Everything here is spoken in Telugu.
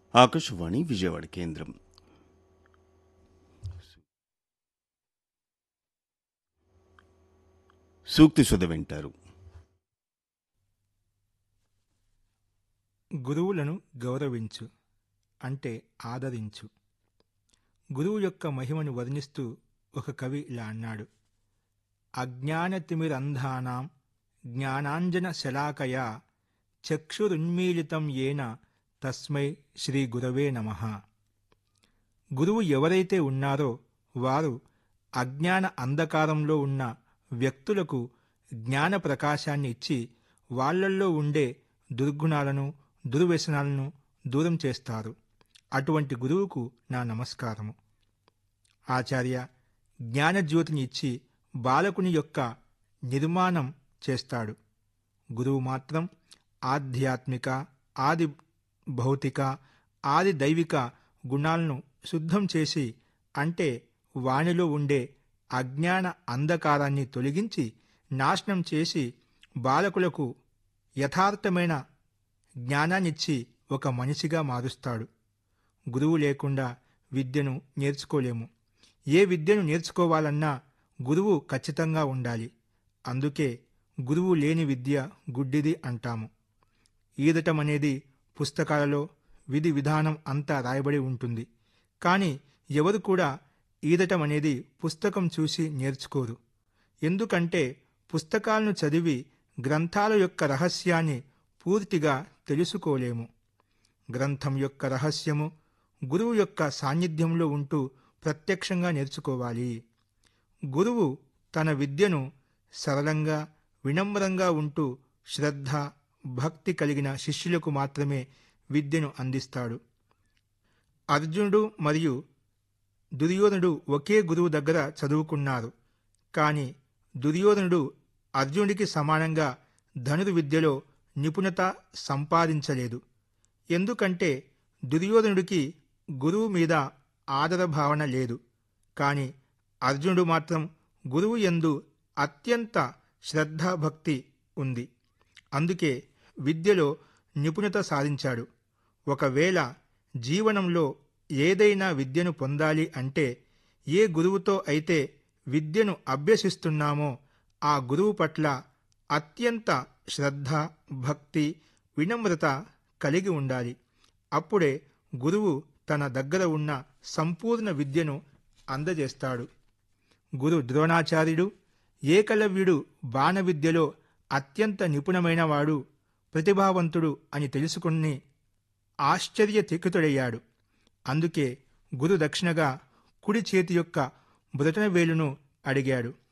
ఆకాశవాణి విజయవాడ కేంద్రం సూక్తి సుధ వింటారు గురువులను గౌరవించు అంటే ఆదరించు గురువు యొక్క మహిమను వర్ణిస్తూ ఒక కవి ఇలా అన్నాడు అజ్ఞానతిమిరంధానాం జ్ఞానాంజన శలాకయా చక్షురున్మీలితం ఏన తస్మై శ్రీ గురవే నమ గురువు ఎవరైతే ఉన్నారో వారు అజ్ఞాన అంధకారంలో ఉన్న వ్యక్తులకు జ్ఞాన ప్రకాశాన్ని ఇచ్చి వాళ్ళల్లో ఉండే దుర్గుణాలను దుర్వ్యసనాలను దూరం చేస్తారు అటువంటి గురువుకు నా నమస్కారము ఆచార్య జ్ఞానజ్యోతిని ఇచ్చి బాలకుని యొక్క నిర్మాణం చేస్తాడు గురువు మాత్రం ఆధ్యాత్మిక ఆది భౌతిక ఆది దైవిక గుణాలను శుద్ధం చేసి అంటే వానిలో ఉండే అజ్ఞాన అంధకారాన్ని తొలగించి నాశనం చేసి బాలకులకు యథార్థమైన జ్ఞానాన్నిచ్చి ఒక మనిషిగా మారుస్తాడు గురువు లేకుండా విద్యను నేర్చుకోలేము ఏ విద్యను నేర్చుకోవాలన్నా గురువు ఖచ్చితంగా ఉండాలి అందుకే గురువు లేని విద్య గుడ్డిది అంటాము ఈదటం అనేది పుస్తకాలలో విధి విధానం అంతా రాయబడి ఉంటుంది కానీ ఎవరు కూడా ఈదటం అనేది పుస్తకం చూసి నేర్చుకోరు ఎందుకంటే పుస్తకాలను చదివి గ్రంథాల యొక్క రహస్యాన్ని పూర్తిగా తెలుసుకోలేము గ్రంథం యొక్క రహస్యము గురువు యొక్క సాన్నిధ్యంలో ఉంటూ ప్రత్యక్షంగా నేర్చుకోవాలి గురువు తన విద్యను సరళంగా వినమ్రంగా ఉంటూ శ్రద్ధ భక్తి కలిగిన శిష్యులకు మాత్రమే విద్యను అందిస్తాడు అర్జునుడు మరియు దుర్యోధనుడు ఒకే గురువు దగ్గర చదువుకున్నారు కానీ దుర్యోధనుడు అర్జునుడికి సమానంగా ధనుర్విద్యలో నిపుణత సంపాదించలేదు ఎందుకంటే దుర్యోధనుడికి గురువు మీద ఆదర భావన లేదు కానీ అర్జునుడు మాత్రం గురువు యందు అత్యంత శ్రద్ధాభక్తి ఉంది అందుకే విద్యలో నిపుణత సాధించాడు ఒకవేళ జీవనంలో ఏదైనా విద్యను పొందాలి అంటే ఏ గురువుతో అయితే విద్యను అభ్యసిస్తున్నామో ఆ గురువు పట్ల అత్యంత శ్రద్ధ భక్తి వినమ్రత కలిగి ఉండాలి అప్పుడే గురువు తన దగ్గర ఉన్న సంపూర్ణ విద్యను అందజేస్తాడు గురు ద్రోణాచార్యుడు ఏకలవ్యుడు బాణ విద్యలో అత్యంత నిపుణమైనవాడు ప్రతిభావంతుడు అని తెలుసుకుని ఆశ్చర్యచకితుడయ్యాడు అందుకే గురు దక్షిణగా కుడి చేతి యొక్క బృతన వేలును అడిగాడు